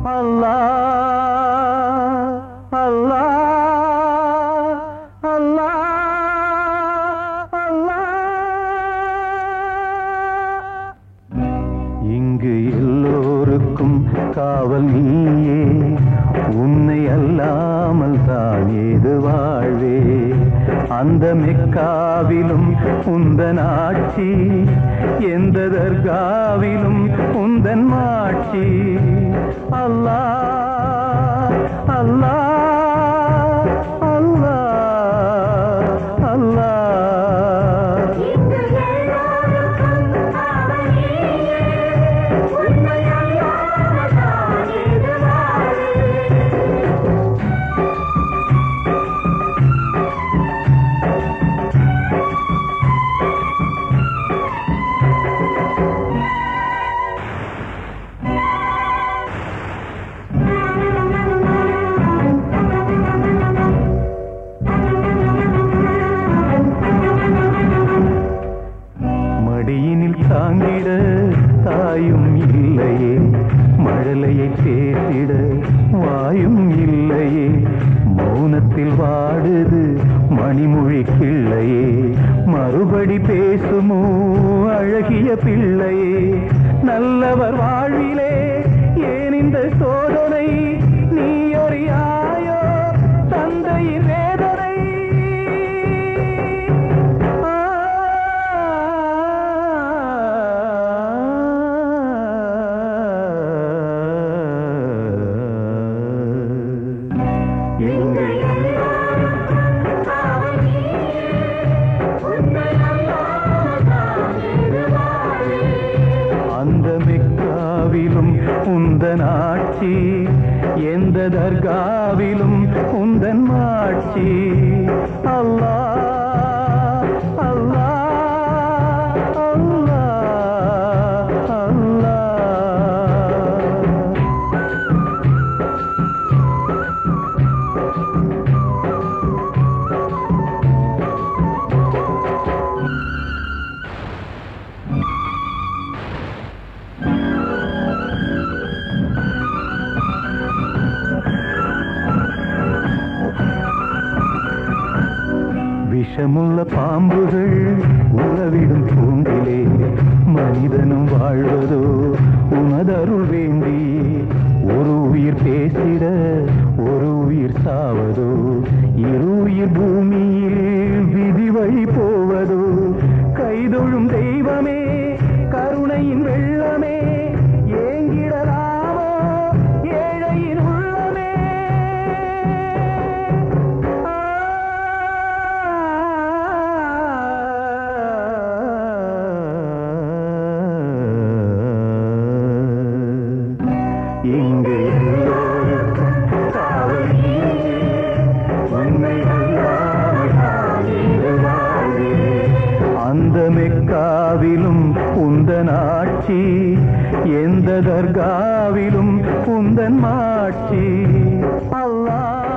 அல்லாஹ் அல்லாஹ் அல்லாஹ் அல்லாஹ் இங்கு எல்லோருக்கும் காவல் நீயே உன்னை அல்லாமல் தான் ஏது வாழ்வே அந்த மெக்காவிலும் உந்தன் ஆட்சி எந்த தர்காவிலும் உந்தன் மாட்சி அல்லாஹ் அல்லாஹ் அல்லாஹ் அல்லாஹ் இங்கு எல்லோருக்கும் அவனியே உன்னை அல்லாமல் தான் ஏது வாழ்வே மடியினில் தாங்கிட தாயும் இல்லையே மழலையை பேசிட வாயும் இல்லையே மௌனத்தில் வாடுது மணிமொழி கிள்ளையே மறுபடி பேசுமோ அழகிய பிள்ளையே நல்லவர் வாழ்விலே ஏன் இந்த சோதனை நீ அறியாயோ தந்தையின் வேதனை இங்கு எல்லோருக்கும் அவனியே உன்னை அல்லாமல் தான் ஏது வாழ்வே அந்த மெக்காவிலும் உந்தன் ஆட்சி எந்த தர்காவிலும் உந்தன் மாட்சி அல்லாஹ் அல்லாஹ் அல்லாஹ் அல்லாஹ் விஷமுள்ள பாம்புகள் உறவிடும் பூண்டிலே மனிதனும் வாழ்வதோ உனதருள் வேண்டி ஒரு உயிர் பேசிட ஒரு உயிர் சாவதோ இரு உயிர் பூமியில் விதி வழி போவதோ கைதொழும் தெய்வமே கருணையின் வெள்ளமே ஏங்கிடலாமோ ஏழையின் உள்ளமே இங்கு எல்லோருக்கும் காவல் நீயே. உன்னை அல்லாமல் நான் ஏது வாழ்வே. அந்த மெக்காவிலும் உந்தன் ஆட்சி எந்த தர்காவிலும் உந்தன் மாட்சி அல்லாஹ்